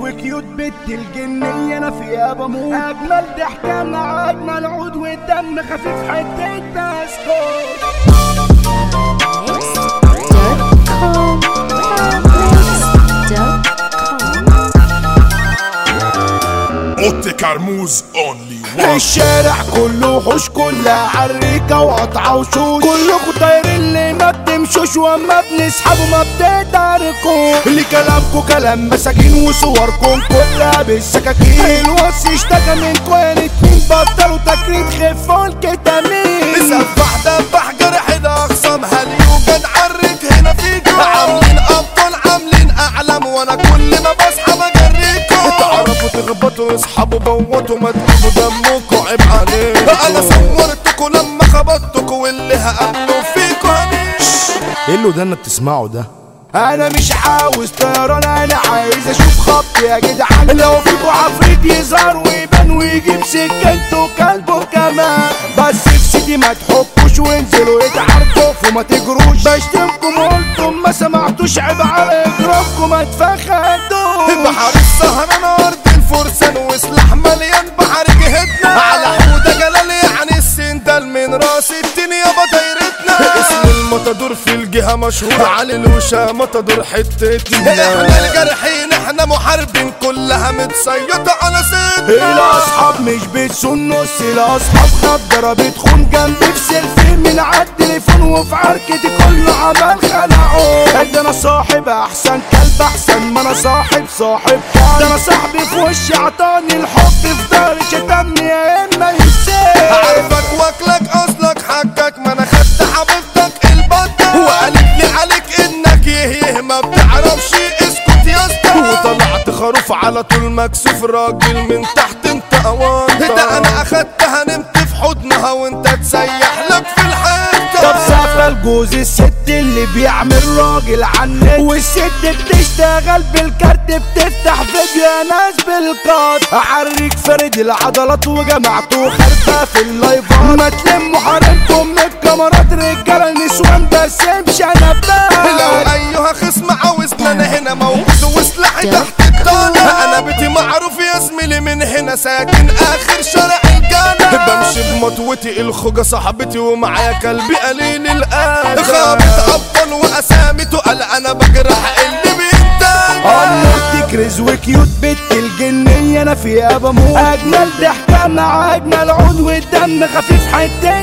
وكيوت بنت الجنية انا فيها بموت اجمل ضحكة مع اجمل عود والدم خفيف حتة بسكوت اوتي كرموز اونلي وان الشارع كله وحوش كلها عريكة وقطعة وشوش كلكوا طايرين اللي ما بتمشوش واما بنسحبوا ما بتتعاركوا اللي كلامكوا كلام مساكين وصوركم كلها بالسكاكين الوصي اشتكى منكوا يا اتنين بطلوا تكريت خفوا الكتامين سفح دبح جرح الاخصام هل يوجد عرك هنا فيكم عاملين ابطال عاملين اعلام وانا كل ما بصحى بجريكم تعرفوا تخبطوا اصحابوا بوتوا ما تجيبوا دمكم عيب عليكم انا صورتكم لما خبطتكم واللي هقابله فيكم هنيش ايه اللي ودنا بتسمعه ده انا مش عاوز طيران انا عايز اشوف خط يا جدعان لو فيكوا عفريت يظهر ويبان ويجيب سكنته وكلبه كمان بس في سيدي ما تحكوش وانزلوا اتعرفوا وما تجروش بشتمكم قلتم ما سمعتوش عيب على اضرابكم ما تفخدوش بحر السهر انا ارض الفرسان وسلاح مليان بحر جهتنا على حوده جلال يعني السندال من راس الدين يابا دايرتنا اسم المطادور في الجهه مشهور علي الوشا مطادور حتتنا احنا الجرحين احنا محاربين كلها متصيده على سيدنا الاصحاب مش بتسون نص الاصحاب خضرة بتخون جنبي في سيلفي من على التليفون وفي عركتي كله عمل خلعه ده انا صاحب احسن كلب احسن ما انا صاحب صاحب كلب ده انا صاحبي في وشي عطاني الحب في داري شتمني يا اما يسيب عارفك واكلك اصلك حقك ما انا خدت حبيبتك البطة وقالت لي عليك انك يه ما بتعرفش اسكت يا اسطى وطلعت خروف على طول مكسوف راجل من تحت انت اوان ده انا اخدتها نمت في حضنها وانت تسيح لك في الحته طب سافة الجوز الست اللي بيعمل راجل عنك والست بتشتغل بالكارت بتفتح فيديو يا ناس بالقط اعريك فرد العضلات وجمعته خربة في اللايفات ما تلموا حرمكم من الكاميرات رجالة نسوان بس مش انا لو بقى ايها خصم عاوزنا انا هنا موجود وسلاحي تحت الطاولة انا بيتي معروف يا زميلي من هنا ساكن اخر شارع الجنة بمشي بمطوتي الخوجة صاحبتي ومعايا كلبي قليل الادب خابط ابطال واسامي تقل انا بجرح اللي بيتدلع قمر تكرز وكيوت بنت الجنية انا فيها بموت اجمل ضحكة مع اجمل عود والدم خفيف حتة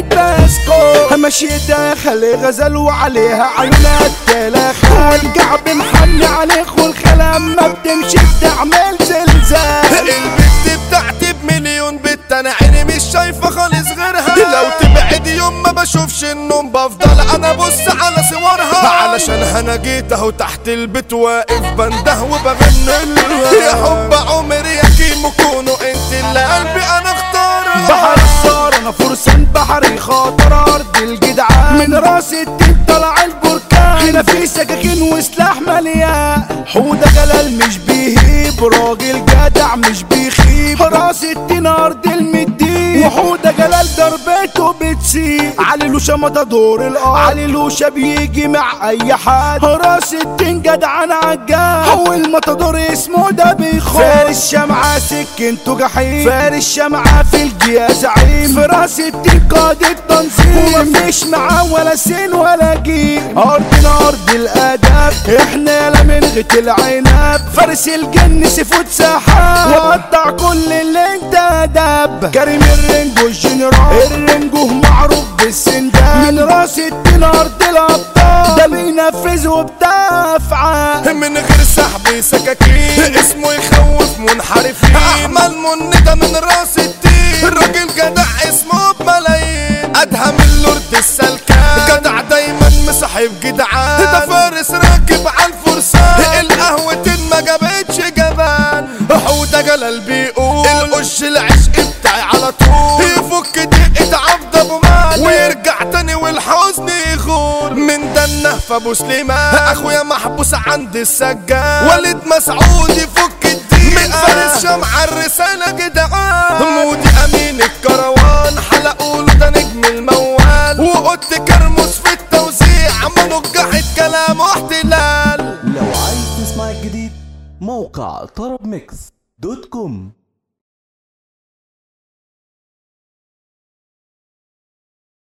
بسكوت مشيتها خلي غزل وعليها عيونات تلاخة والكعب محني عليك والخلا اما بتمشي بتعمل زلزال البت بتاعتي بمليون بت انا عيني مش شايفه خالص غيرها لو تبعد يوم ما بشوفش النوم بفضل انا ابص على صورها علشان انا جيت اهو تحت البيت واقف بنده وبغني لها يا حب عمري يا كيمو كونو انت اللي قلبي انا اختارها بحر الصار انا فرسان بحري خاطر ارض الجدعان من راس التين طلع البركان هنا في سكاكين وسلاح مليان حوده جلال مش بيهيب راجل جدع مش بيخيب راس التين ارض المدين وحوده جلال ضربته بتسيب علي لوشا متدور الارض علي لوشا بيجي مع اي حد راس التين جدعان عجال هو المتدور اسمه ده بيخون فارس شمعة سكنته جحيم فارس شمعة في الجيا زعيم في راس التين قائد التنظيم ومفيش معاه ولا سين ولا جيم ارضنا ارض الاداب احنا لا من غيت العنب فارس الجن سيفوت سحاب وقطع كل اللي انت دب كريم الرنجو الجنرال الرنجو معروف بالسندان من راس التين ارض الابطال ده بينفذ وبتاع افعال من غير سحب سكاكين اسمه يخوف منحرفين احمل منده من راس التين الراجل جدع اسمه بملايين ادهم اللورد السلكان جدع دايما مصاحب جدعان ده فارس راكب على الفرسان القهوتين ما جابتش جبان حوده جلال بيقول القش العشق بتاعي على طول يفك دقة عبد ابو مالك ويرجع تاني والحزن يخون من دنه فابو سليمان اخويا محبوس عند السجان والد مسعود يفك الدقيقة من فارس شمع الرسالة جدعان مودي امين الكروان حلقوا له ده نجم الموال وقلت كرموس في التوزيع منجحت كلام واحتلال لو عايز تسمع الجديد موقع طرب ميكس دوت كوم